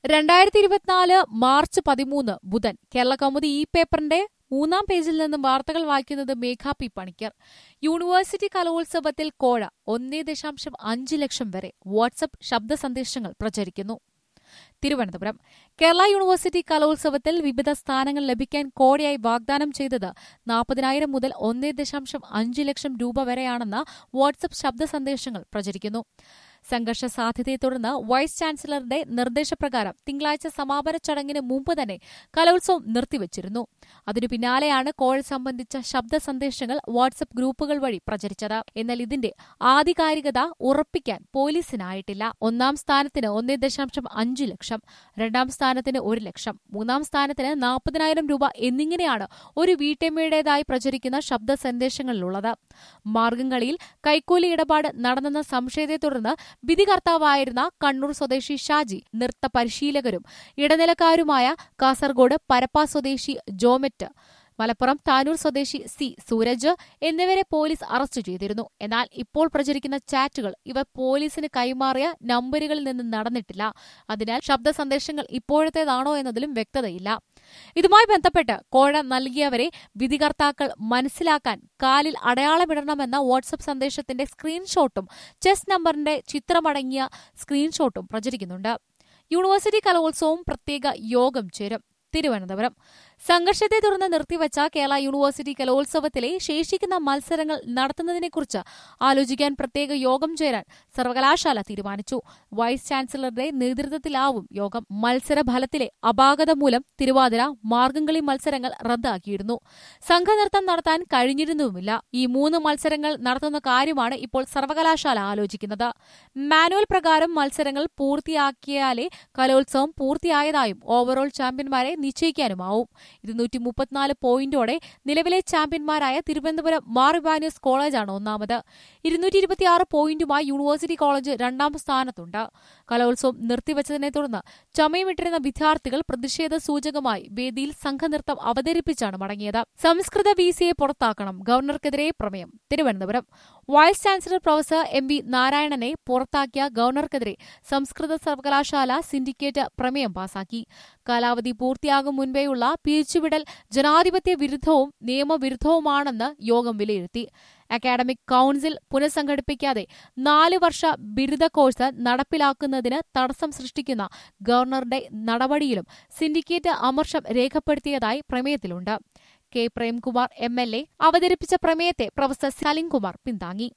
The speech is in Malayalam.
രണ്ടായിരത്തി ഇരുപത്തിനാല് മാർച്ച് പതിമൂന്ന് ബുധൻ കേരള കൗമുദി ഈ പേപ്പറിന്റെ മൂന്നാം പേജിൽ നിന്നും വാർത്തകൾ വായിക്കുന്നത് മേഘ പി പണിക്കർ യൂണിവേഴ്സിറ്റി കലോത്സവത്തിൽ കോഴ ഒന്നേ ദശാംശം അഞ്ച് ലക്ഷം വരെ വാട്സപ്പ് ശബ്ദ സന്ദേശങ്ങൾ പ്രചരിക്കുന്നു തിരുവനന്തപുരം കേരള യൂണിവേഴ്സിറ്റി കലോത്സവത്തിൽ വിവിധ സ്ഥാനങ്ങൾ ലഭിക്കാൻ കോഴയായി വാഗ്ദാനം ചെയ്തത് നാൽപ്പതിനായിരം മുതൽ ഒന്നേ ദശാംശം അഞ്ച് ലക്ഷം രൂപ വരെയാണെന്ന് വാട്സപ്പ് ശബ്ദ സന്ദേശങ്ങൾ പ്രചരിക്കുന്നു സംഘർഷ സാധ്യതയെ തുടർന്ന് വൈസ് ചാൻസലറുടെ നിർദ്ദേശപ്രകാരം തിങ്കളാഴ്ച സമാപന ചടങ്ങിന് മുമ്പ് തന്നെ കലോത്സവം നിർത്തിവച്ചിരുന്നു അതിനു പിന്നാലെയാണ് കോഴ സംബന്ധിച്ച ശബ്ദ സന്ദേശങ്ങൾ വാട്സപ്പ് ഗ്രൂപ്പുകൾ വഴി പ്രചരിച്ചത് എന്നാൽ ഇതിന്റെ ആധികാരികത ഉറപ്പിക്കാൻ പോലീസിനായിട്ടില്ല ഒന്നാം സ്ഥാനത്തിന് ഒന്നേ ദശാംശം അഞ്ച് ലക്ഷം രണ്ടാം സ്ഥാനത്തിന് ഒരു ലക്ഷം മൂന്നാം സ്ഥാനത്തിന് നാൽപ്പതിനായിരം രൂപ എന്നിങ്ങനെയാണ് ഒരു വീട്ടമ്മയുടേതായി പ്രചരിക്കുന്ന ശബ്ദ സന്ദേശങ്ങളിലുള്ളത് മാർഗംകളിയിൽ കൈക്കൂലി ഇടപാട് നടന്നെന്ന സംശയത്തെ തുടർന്ന് വിധികർത്താവായിരുന്ന കണ്ണൂർ സ്വദേശി ഷാജി നൃത്ത പരിശീലകരും ഇടനിലക്കാരുമായ കാസർഗോഡ് പരപ്പ സ്വദേശി ജോമെറ്റ് മലപ്പുറം താനൂർ സ്വദേശി സി സൂരജ് എന്നിവരെ പോലീസ് അറസ്റ്റ് ചെയ്തിരുന്നു എന്നാൽ ഇപ്പോൾ പ്രചരിക്കുന്ന ചാറ്റുകൾ ഇവർ പോലീസിന് കൈമാറിയ നമ്പറുകളിൽ നിന്ന് നടന്നിട്ടില്ല അതിനാൽ ശബ്ദ സന്ദേശങ്ങൾ ഇപ്പോഴത്തേതാണോ എന്നതിലും വ്യക്തതയില്ല ഇതുമായി ബന്ധപ്പെട്ട് കോഴ നൽകിയവരെ വിധികർത്താക്കൾ മനസ്സിലാക്കാൻ കാലിൽ അടയാളമിടണമെന്ന വാട്സപ്പ് സന്ദേശത്തിന്റെ സ്ക്രീൻഷോട്ടും ചെസ് നമ്പറിന്റെ ചിത്രമടങ്ങിയ സ്ക്രീൻഷോട്ടും പ്രചരിക്കുന്നുണ്ട് യൂണിവേഴ്സിറ്റി കലോത്സവവും പ്രത്യേക യോഗം ചേരും തിരുവനന്തപുരം സംഘർഷത്തെ തുടർന്ന് നിർത്തിവച്ച കേരള യൂണിവേഴ്സിറ്റി കലോത്സവത്തിലെ ശേഷിക്കുന്ന മത്സരങ്ങൾ നടത്തുന്നതിനെക്കുറിച്ച് ആലോചിക്കാൻ പ്രത്യേക യോഗം ചേരാൻ സർവകലാശാല തീരുമാനിച്ചു വൈസ് ചാൻസലറുടെ നേതൃത്വത്തിലാവും യോഗം മത്സരഫലത്തിലെ അപാകത മൂലം തിരുവാതിര മാർഗംകളി മത്സരങ്ങൾ റദ്ദാക്കിയിരുന്നു സംഘനൃത്തം നടത്താൻ കഴിഞ്ഞിരുന്നുമില്ല ഈ മൂന്ന് മത്സരങ്ങൾ നടത്തുന്ന കാര്യമാണ് ഇപ്പോൾ സർവകലാശാല ആലോചിക്കുന്നത് മാനുവൽ പ്രകാരം മത്സരങ്ങൾ പൂർത്തിയാക്കിയാലേ കലോത്സവം പൂർത്തിയായതായും ഓവറോൾ ചാമ്പ്യന്മാരെ നിശ്ചയിക്കാനുമാവും ഇരുന്നൂറ്റി മുപ്പത്തിനാല് പോയിന്റോടെ നിലവിലെ ചാമ്പ്യന്മാരായ തിരുവനന്തപുരം മാർ ഇവാനിയസ് കോളേജാണ് ഒന്നാമത് ഇരുന്നൂറ്റി ഇരുപത്തിയാറ് പോയിന്റുമായി യൂണിവേഴ്സിറ്റി കോളേജ് രണ്ടാം സ്ഥാനത്തുണ്ട് കലോത്സവം നിർത്തിവച്ചതിനെ തുടർന്ന് ചമയമിട്ടിരുന്ന വിദ്യാർത്ഥികൾ പ്രതിഷേധ സൂചകമായി വേദിയിൽ സംഘനൃത്തം അവതരിപ്പിച്ചാണ് മടങ്ങിയത് സംസ്കൃത വി സിയെ പുറത്താക്കണം ഗവർണർക്കെതിരെ പ്രമേയം തിരുവനന്തപുരം vice chancellor professor M V നാരായണനെ പുറത്താക്കിയ ഗവർണർക്കെതിരെ സംസ്കൃത സർവകലാശാല സിൻഡിക്കേറ്റ് പ്രമേയം പാസാക്കി കാലാവധി പൂർത്തിയാകും മുൻപേയുള്ള പിരിച്ചുവിടൽ ജനാധിപത്യ വിരുദ്ധവും നിയമവിരുദ്ധവുമാണെന്ന് യോഗം വിലയിരുത്തി അക്കാഡമിക് കൌൺസിൽ പുനഃസംഘടിപ്പിക്കാതെ നാല് വർഷ ബിരുദ കോഴ്സ് നടപ്പിലാക്കുന്നതിന് തടസ്സം സൃഷ്ടിക്കുന്ന ഗവർണറുടെ നടപടിയിലും സിൻഡിക്കേറ്റ് അമർഷം രേഖപ്പെടുത്തിയതായി പ്രമേയത്തിലുണ്ട് K Premkumar M L A അവതരിപ്പിച്ച പ്രമേയത്തെ പ്രൊഫസർ സലിംകുമാർ പിന്താങ്ങി